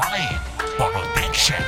Hotline Production.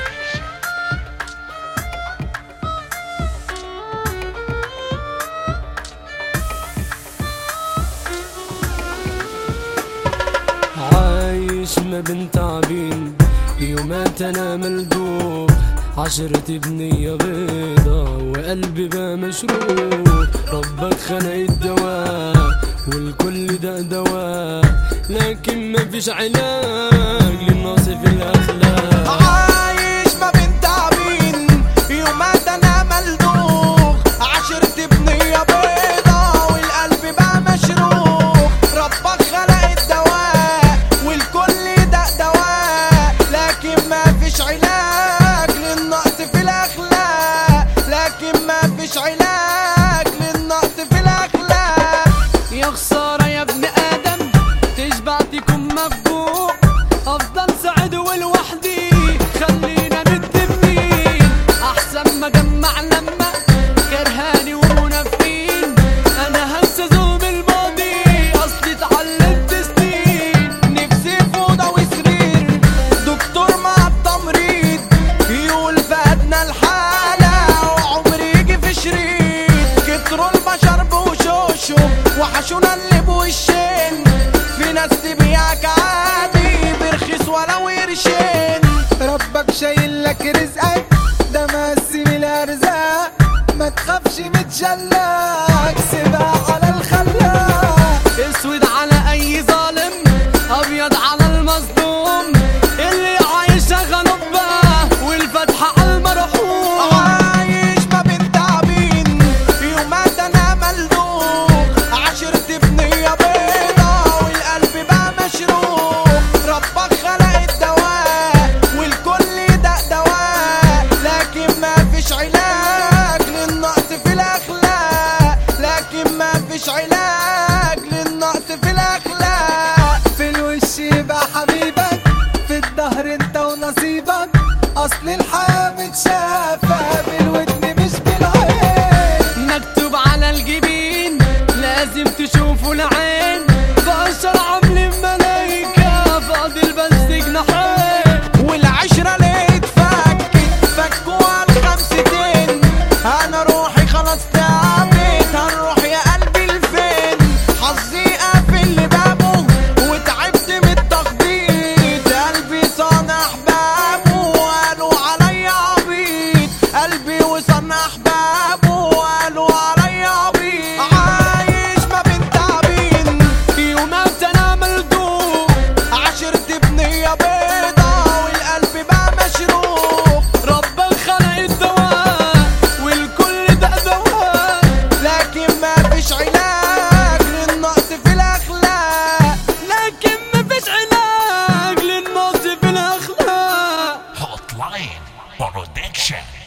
عايش ما بين تعبين يومات انا ملدوب عشرة بنية بيضة وقلبي بقى مشروب ربك خلق الدواء والكل ده دواء لكن مفيش علاج للناس في الاخلاق عايش ما بين تعبين يومات انا ملدوخ عشرة بنية بيضة والقلب بقى مشروخ ربك خلق الدواء والكل ده دواء لكن ما فيش علاج للنقص في الاخلاق لكن ما فيش علاج للنقص في الاخلاق يا خسارة يا ابن آدم تشبع تكون مفجوع أفضل سعد ولوحدي خلينا متفقين أحسن ما جمع لما كرهاني ومنافقين أنا هنسى ذنوب الماضي أصلي اتعلمت سنين نفسي في اوضه وسرير دكتور مع التمريض يقول فاتنا الحاله وعمري يجي في شريط كتروا البشر بوشوشه وحشونا اللي بوشين في ناس تبيعك عادي برخيص ولو قرشين ربك شايل لك رزقك ده مقسم الارزاق ما تخافش متشلك سيبها على الخلاق اسود على اي ظالم ابيض على المظلوم اللي عايش غنبة والفتحة على المرحوم عايش ما بين تعبين يومات انا ملدوخ عشرة بنية بيضة والقلب بقى مشروخ ربك خلق الدواء والكل ده دواء لكن ما فيش علاج للنقص في الاخلاق لكن ما فيش علاج للنقص في الاخلاق في الوش يبقى حبيبك في الظهر انت ونصيبك اصل الحياة متشافة بالودن مش بالعين مكتوب على الجبين لازم تشوفوا العين بشر عاملين ملايكة فاضل بس جناحين والعشرة ليه اتفكت فكوها الخمستين انا روحي خلاص تعبت هنروح يا قلبي لفين حظي قافل بابه وتعبت من التخبيط قلبي صانع احبابه وقالوا عليا عبيط قلبي وصنع احبابه وقالوا عليا عبيط عايش ما بين تعبين يومات انا ملدوب عشرة بنية بيضة والقلب بقى مشروخ ربك خلق الدواء والكل ده دواء لكن ما فيش علاج للنقص في الاخلاق لكن مفيش علاج للناس في الاخلاق Hotline Production.